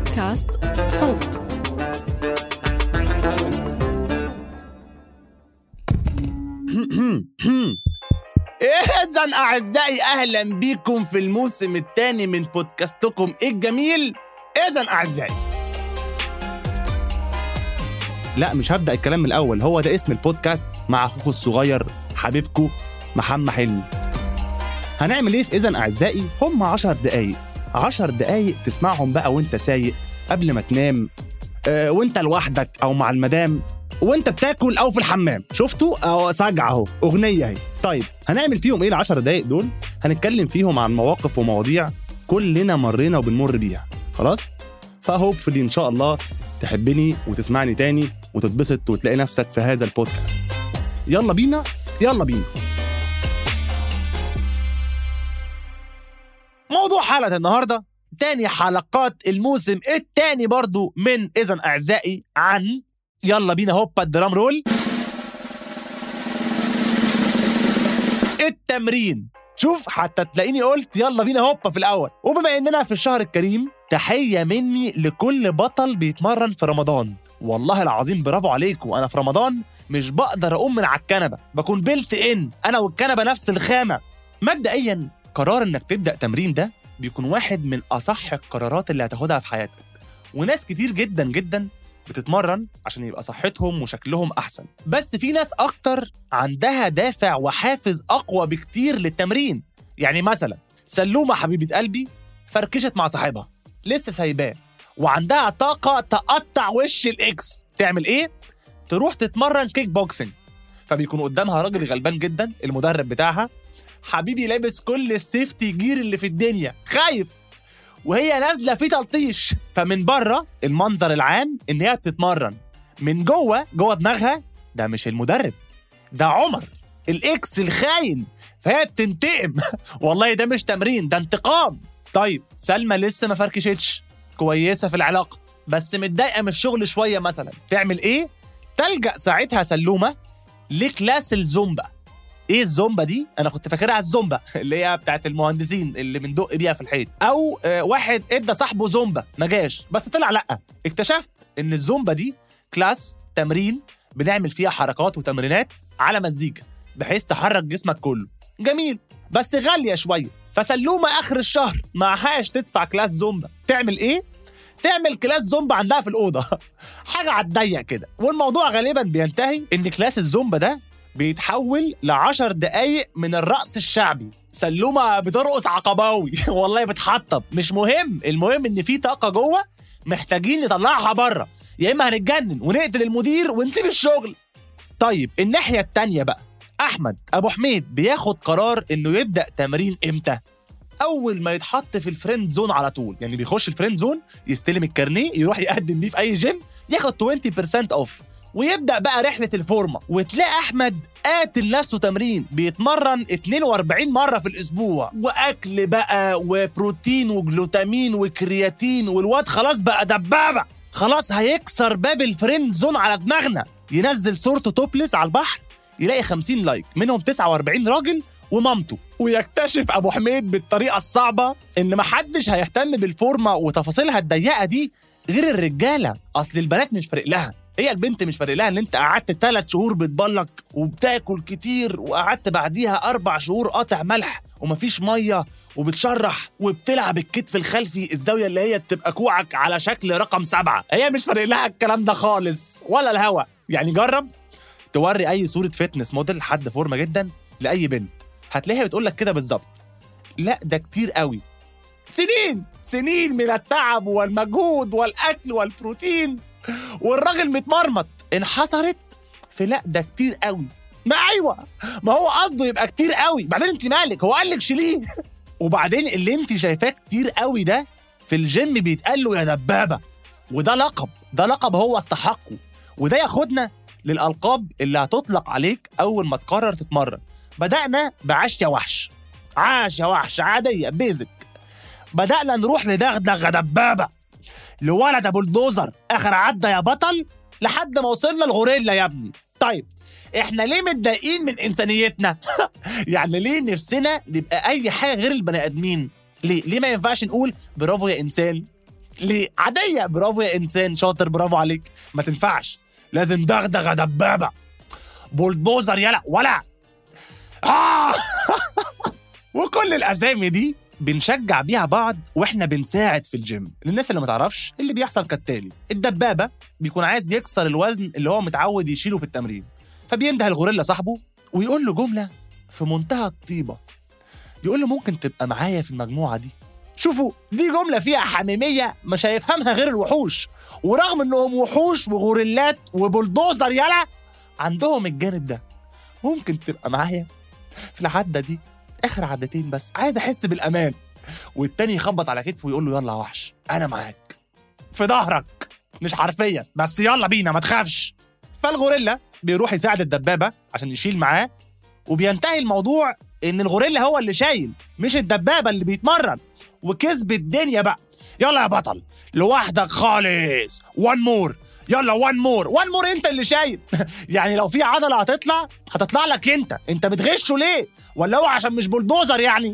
بودكاست صوت إذا أعزائي أهلا بكم في الموسم الثاني من بودكاستكم الجميل إذا أعزائي لا مش هبدأ الكلام من الأول هو ده اسم البودكاست مع أخوكم الصغير حبيبكم محمد حلمي هنعمل إيه في إذا أعزائي هم عشر دقايق عشر دقايق تسمعهم بقى وانت سايق قبل ما تنام آه وانت لوحدك أو مع المدام وانت بتاكل او في الحمام شفتوا اهو سجع اهو اغنيه اهي طيب هنعمل فيهم ايه العشر دقايق دول هنتكلم فيهم عن مواقف ومواضيع كلنا مرينا وبنمر بيها خلاص فهوبفلي ان شاء الله تحبني وتسمعني تاني وتتبسط وتلاقي نفسك في هذا البودكاست يلا بينا يلا بينا موضوع حلقة النهاردة تاني حلقات الموسم التاني برضو من إذا أعزائي عن يلا بينا هوبا الدرام رول التمرين شوف حتى تلاقيني قلت يلا بينا هوبا في الاول وبما اننا في الشهر الكريم تحيه مني لكل بطل بيتمرن في رمضان والله العظيم برافو عليكم انا في رمضان مش بقدر اقوم من على الكنبه بكون بلت ان انا والكنبه نفس الخامه مبدئيا قرار انك تبدا تمرين ده بيكون واحد من اصح القرارات اللي هتاخدها في حياتك وناس كتير جدا جدا بتتمرن عشان يبقى صحتهم وشكلهم احسن بس في ناس اكتر عندها دافع وحافز اقوى بكتير للتمرين يعني مثلا سلومه حبيبه قلبي فركشت مع صاحبها لسه سايباه وعندها طاقه تقطع وش الاكس تعمل ايه تروح تتمرن كيك بوكسنج فبيكون قدامها راجل غلبان جدا المدرب بتاعها حبيبي لابس كل السيفتي جير اللي في الدنيا خايف وهي نازله في تلطيش فمن بره المنظر العام ان هي بتتمرن من جوه جوه دماغها ده مش المدرب ده عمر الاكس الخاين فهي بتنتقم والله ده مش تمرين ده انتقام طيب سلمى لسه ما فركشتش كويسه في العلاقه بس متضايقه من الشغل شويه مثلا تعمل ايه تلجا ساعتها سلومه لكلاس الزومبا ايه الزومبا دي انا كنت فاكرها الزومبا اللي هي بتاعت المهندسين اللي بندق بيها في الحيط او آه واحد ادى صاحبه زومبا ما جاش بس طلع لا اكتشفت ان الزومبا دي كلاس تمرين بنعمل فيها حركات وتمرينات على مزيكا بحيث تحرك جسمك كله جميل بس غاليه شويه فسلومه اخر الشهر معهاش تدفع كلاس زومبا تعمل ايه تعمل كلاس زومبا عندها في الاوضه حاجه على الضيق كده والموضوع غالبا بينتهي ان كلاس الزومبا ده بيتحول لعشر دقايق من الرقص الشعبي سلومة بترقص عقباوي والله بتحطب مش مهم المهم ان في طاقة جوه محتاجين نطلعها بره يا اما هنتجنن ونقتل المدير ونسيب الشغل طيب الناحية التانية بقى احمد ابو حميد بياخد قرار انه يبدأ تمرين امتى اول ما يتحط في الفريند زون على طول يعني بيخش الفريند زون يستلم الكارنيه يروح يقدم بيه في اي جيم ياخد 20% اوف ويبدا بقى رحله الفورمه وتلاقي احمد قاتل نفسه تمرين بيتمرن 42 مره في الاسبوع واكل بقى وبروتين وجلوتامين وكرياتين والواد خلاص بقى دبابه خلاص هيكسر باب الفريند زون على دماغنا ينزل صورته توبلس على البحر يلاقي 50 لايك منهم 49 راجل ومامته ويكتشف ابو حميد بالطريقه الصعبه ان محدش هيهتم بالفورمه وتفاصيلها الضيقه دي غير الرجاله اصل البنات مش فارق لها هي البنت مش فارق لها ان انت قعدت ثلاث شهور بتبلك وبتاكل كتير وقعدت بعديها اربع شهور قاطع ملح ومفيش ميه وبتشرح وبتلعب الكتف الخلفي الزاويه اللي هي بتبقى كوعك على شكل رقم سبعه هي مش فارق لها الكلام ده خالص ولا الهوا يعني جرب توري اي صوره فتنس موديل حد فورمه جدا لاي بنت هتلاقيها بتقول لك كده بالظبط لا ده كتير قوي سنين سنين من التعب والمجهود والاكل والبروتين والراجل متمرمط انحصرت في لا ده كتير قوي ما ايوه ما هو قصده يبقى كتير قوي بعدين انت مالك هو قال لك شيليه وبعدين اللي انت شايفاه كتير قوي ده في الجيم بيتقال له يا دبابه وده لقب ده لقب هو استحقه وده ياخدنا للالقاب اللي هتطلق عليك اول ما تقرر تتمرن بدانا بعاش يا وحش عاش يا وحش عاديه بيزك بدانا نروح لدغدغه دبابه لولد ابو الدوزر اخر عدى يا بطل لحد ما وصلنا الغوريلا يا ابني طيب احنا ليه متضايقين من انسانيتنا يعني ليه نفسنا نبقى اي حاجه غير البني ادمين ليه ليه ما ينفعش نقول برافو يا انسان ليه عاديه برافو يا انسان شاطر برافو عليك ما تنفعش لازم دغدغه دبابه بولدوزر يلا ولا آه وكل الاسامي دي بنشجع بيها بعض واحنا بنساعد في الجيم للناس اللي ما تعرفش اللي بيحصل كالتالي الدبابه بيكون عايز يكسر الوزن اللي هو متعود يشيله في التمرين فبينده الغوريلا صاحبه ويقول له جمله في منتهى الطيبه يقول له ممكن تبقى معايا في المجموعه دي شوفوا دي جمله فيها حميميه مش هيفهمها غير الوحوش ورغم انهم وحوش وغوريلات وبلدوزر يلا عندهم الجانب ده ممكن تبقى معايا في العده دي اخر عدتين بس عايز احس بالامان والتاني يخبط على كتفه ويقول له يلا يا وحش انا معاك في ظهرك مش حرفيا بس يلا بينا ما تخافش فالغوريلا بيروح يساعد الدبابه عشان يشيل معاه وبينتهي الموضوع ان الغوريلا هو اللي شايل مش الدبابه اللي بيتمرن وكسب الدنيا بقى يلا يا بطل لوحدك خالص وان مور يلا وان مور وان مور انت اللي شايل يعني لو في عضله هتطلع هتطلع لك انت انت بتغشه ليه ولا هو عشان مش بلدوزر يعني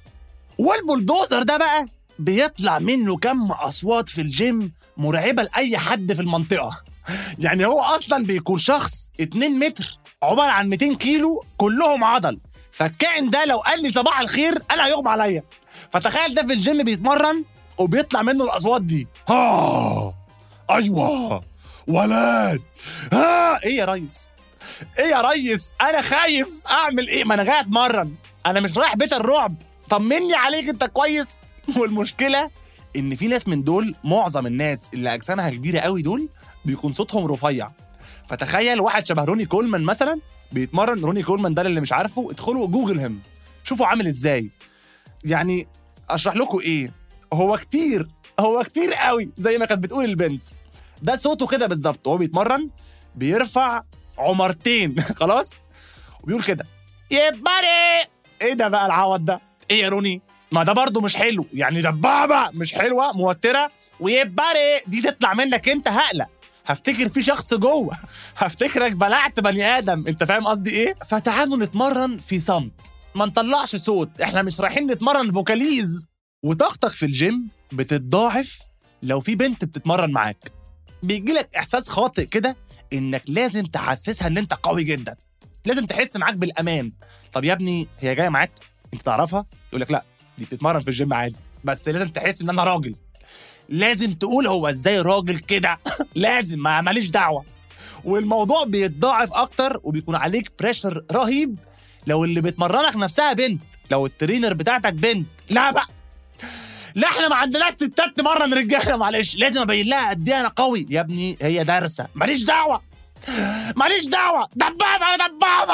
والبلدوزر ده بقى بيطلع منه كم اصوات في الجيم مرعبه لاي حد في المنطقه يعني هو اصلا بيكون شخص 2 متر عباره عن 200 كيلو كلهم عضل فالكائن ده لو قال لي صباح الخير انا هيغمى عليا فتخيل ده في الجيم بيتمرن وبيطلع منه الاصوات دي ها ايوه ولد ها ايه يا ريس ايه يا ريس انا خايف اعمل ايه ما انا جاي اتمرن انا مش رايح بيت الرعب طمني عليك انت كويس والمشكله ان في ناس من دول معظم الناس اللي اجسامها كبيره قوي دول بيكون صوتهم رفيع فتخيل واحد شبه روني كولمان مثلا بيتمرن روني كولمان ده اللي مش عارفه ادخلوا جوجل هيم شوفوا عامل ازاي يعني اشرح لكم ايه هو كتير هو كتير قوي زي ما كانت بتقول البنت ده صوته كده بالظبط وهو بيتمرن بيرفع عمرتين خلاص وبيقول كده يباري ايه ده بقى العوض ده ايه يا روني ما ده برضه مش حلو يعني دبابه مش حلوه موتره ويباري دي تطلع منك انت هقلق هفتكر في شخص جوه هفتكرك بلعت بني ادم انت فاهم قصدي ايه فتعالوا نتمرن في صمت ما نطلعش صوت احنا مش رايحين نتمرن فوكاليز وطاقتك في الجيم بتتضاعف لو في بنت بتتمرن معاك بيجي لك احساس خاطئ كده انك لازم تحسسها ان انت قوي جدا لازم تحس معاك بالامان طب يا ابني هي جايه معاك انت تعرفها يقول لك لا دي بتتمرن في الجيم عادي بس لازم تحس ان انا راجل لازم تقول هو ازاي راجل كده لازم ما ماليش دعوه والموضوع بيتضاعف اكتر وبيكون عليك بريشر رهيب لو اللي بتمرنك نفسها بنت لو الترينر بتاعتك بنت لا بقى لا احنا ما عندناش ستات تمرن رجاله معلش لازم ابين لها قد ايه انا قوي يا ابني هي دارسه ماليش دعوه ماليش دعوه دبابه يا دبابه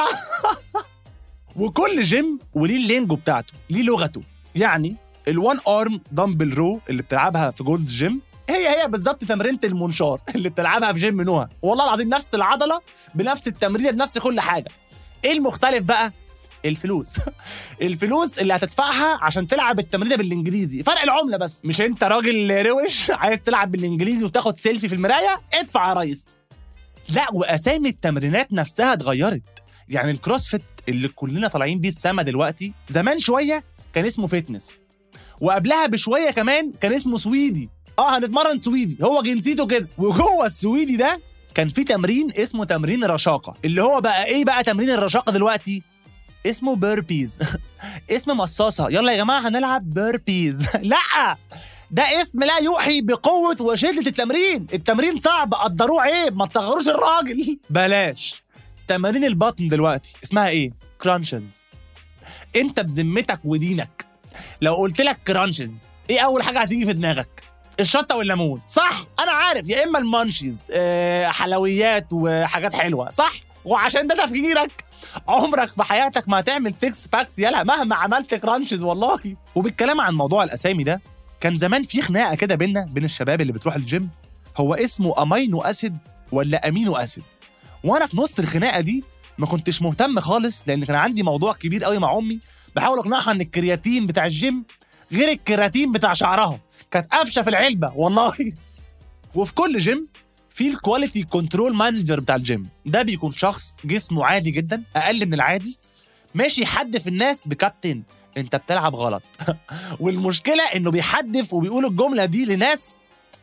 وكل جيم وليه اللينجو بتاعته ليه لغته يعني الوان ارم دمبل رو اللي بتلعبها في جولد جيم هي هي بالظبط تمرينه المنشار اللي بتلعبها في جيم نوها والله العظيم نفس العضله بنفس التمرين بنفس كل حاجه ايه المختلف بقى الفلوس الفلوس اللي هتدفعها عشان تلعب التمرين بالانجليزي فرق العمله بس مش انت راجل روش عايز تلعب بالانجليزي وتاخد سيلفي في المرايه ادفع يا ريس لا واسامي التمرينات نفسها اتغيرت يعني الكروسفيت اللي كلنا طالعين بيه السما دلوقتي زمان شويه كان اسمه فيتنس وقبلها بشويه كمان كان اسمه سويدي اه هنتمرن سويدي هو جنسيته كده وجوه السويدي ده كان في تمرين اسمه تمرين الرشاقه اللي هو بقى ايه بقى تمرين الرشاقه دلوقتي اسمه بيربيز اسم مصاصه يلا يا جماعه هنلعب بيربيز لا ده اسم لا يوحي بقوة وشدة التمرين التمرين صعب قدروه عيب ما تصغروش الراجل بلاش تمارين البطن دلوقتي اسمها ايه كرانشز انت بذمتك ودينك لو قلت لك كرانشز ايه اول حاجه هتيجي في دماغك الشطه والليمون صح انا عارف يا اما المانشيز آه حلويات وحاجات حلوه صح وعشان ده تفكيرك عمرك في حياتك ما هتعمل 6 باكس يلا مهما عملت كرانشز والله وبالكلام عن موضوع الاسامي ده كان زمان في خناقه كده بينا بين الشباب اللي بتروح الجيم هو اسمه امينو اسيد ولا امينو اسيد وانا في نص الخناقه دي ما كنتش مهتم خالص لان كان عندي موضوع كبير قوي مع امي بحاول اقنعها ان الكرياتين بتاع الجيم غير الكرياتين بتاع شعرها كانت قافشه في العلبه والله وفي كل جيم في الكواليتي كنترول مانجر بتاع الجيم ده بيكون شخص جسمه عادي جدا اقل من العادي ماشي يحدف الناس بكابتن انت بتلعب غلط والمشكله انه بيحدف وبيقول الجمله دي لناس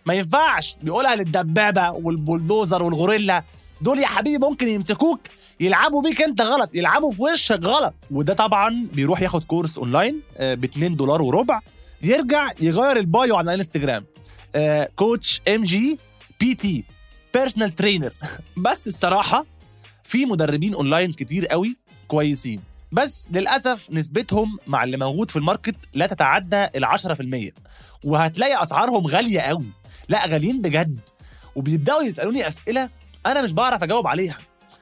ما ينفعش بيقولها للدبابه والبولدوزر والغوريلا دول يا حبيبي ممكن يمسكوك يلعبوا بيك انت غلط يلعبوا في وشك غلط وده طبعا بيروح ياخد كورس اونلاين ب 2 دولار وربع يرجع يغير البايو على الانستجرام آه، كوتش ام جي بي تي بيرسونال ترينر بس الصراحه في مدربين اونلاين كتير قوي كويسين بس للاسف نسبتهم مع اللي موجود في الماركت لا تتعدى ال 10% وهتلاقي اسعارهم غاليه قوي لا غاليين بجد وبيبداوا يسالوني اسئله انا مش بعرف اجاوب عليها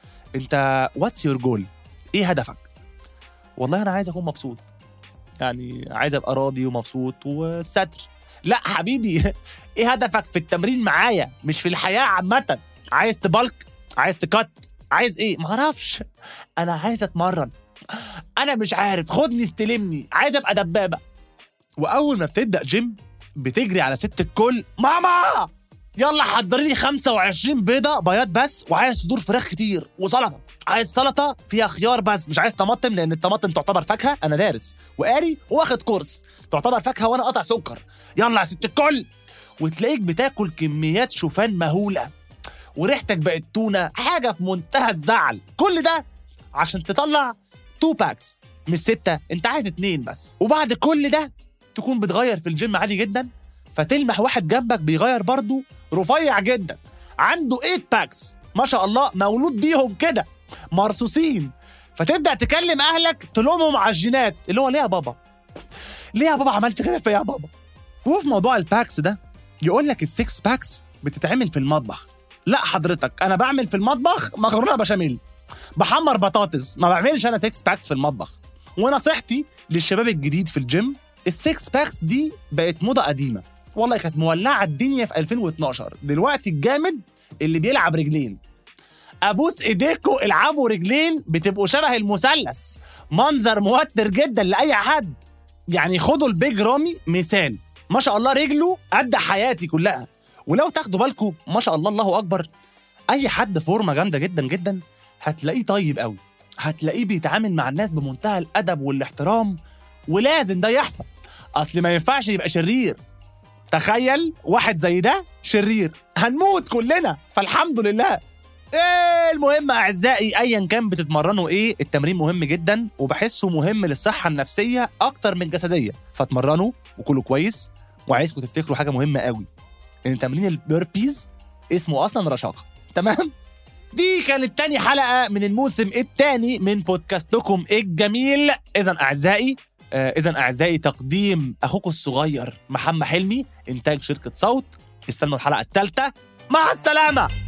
انت واتس يور جول ايه هدفك والله انا عايز اكون مبسوط يعني عايز ابقى راضي ومبسوط وستر لا حبيبي ايه هدفك في التمرين معايا مش في الحياه عامه عايز تبلك عايز تكت عايز ايه معرفش انا عايز اتمرن انا مش عارف خدني استلمني عايز ابقى دبابه واول ما بتبدا جيم بتجري على ست الكل ماما يلا حضري لي 25 بيضه بياض بس وعايز صدور فراخ كتير وسلطه عايز سلطه فيها خيار بس مش عايز طماطم لان الطماطم تعتبر فاكهه انا دارس وقاري واخد كورس تعتبر فاكهه وانا قاطع سكر يلا يا ست الكل وتلاقيك بتاكل كميات شوفان مهوله وريحتك بقت تونه حاجه في منتهى الزعل كل ده عشان تطلع تو باكس مش ستة انت عايز اتنين بس وبعد كل ده تكون بتغير في الجيم عادي جدا فتلمح واحد جنبك بيغير برضه رفيع جدا عنده 8 باكس ما شاء الله مولود بيهم كده مرصوصين فتبدا تكلم اهلك تلومهم على الجينات اللي هو ليه يا بابا ليه يا بابا عملت كده فيا يا بابا وفي موضوع الباكس ده يقول لك السكس باكس بتتعمل في المطبخ لا حضرتك انا بعمل في المطبخ مكرونه بشاميل بحمر بطاطس ما بعملش انا سكس باكس في المطبخ ونصيحتي للشباب الجديد في الجيم السكس باكس دي بقت موضه قديمه والله كانت مولعه الدنيا في 2012 دلوقتي الجامد اللي بيلعب رجلين ابوس ايديكوا العبوا رجلين بتبقوا شبه المثلث منظر موتر جدا لاي حد يعني خدوا البيج رامي مثال ما شاء الله رجله قد حياتي كلها ولو تاخدوا بالكم ما شاء الله الله اكبر اي حد فورمه جامده جدا جدا هتلاقيه طيب قوي هتلاقيه بيتعامل مع الناس بمنتهى الادب والاحترام ولازم ده يحصل اصل ما ينفعش يبقى شرير تخيل واحد زي ده شرير هنموت كلنا فالحمد لله ايه المهم اعزائي ايا كان بتتمرنوا ايه التمرين مهم جدا وبحسه مهم للصحه النفسيه اكتر من الجسديه فاتمرنوا وكلوا كويس وعايزكم تفتكروا حاجه مهمه قوي ان تمرين البيربيز اسمه اصلا رشاقه تمام دي كانت تاني حلقة من الموسم الثاني من بودكاستكم الجميل إذا أعزائي آه إذا أعزائي تقديم أخوكم الصغير محمد حلمي إنتاج شركة صوت استنوا الحلقة الثالثة مع السلامة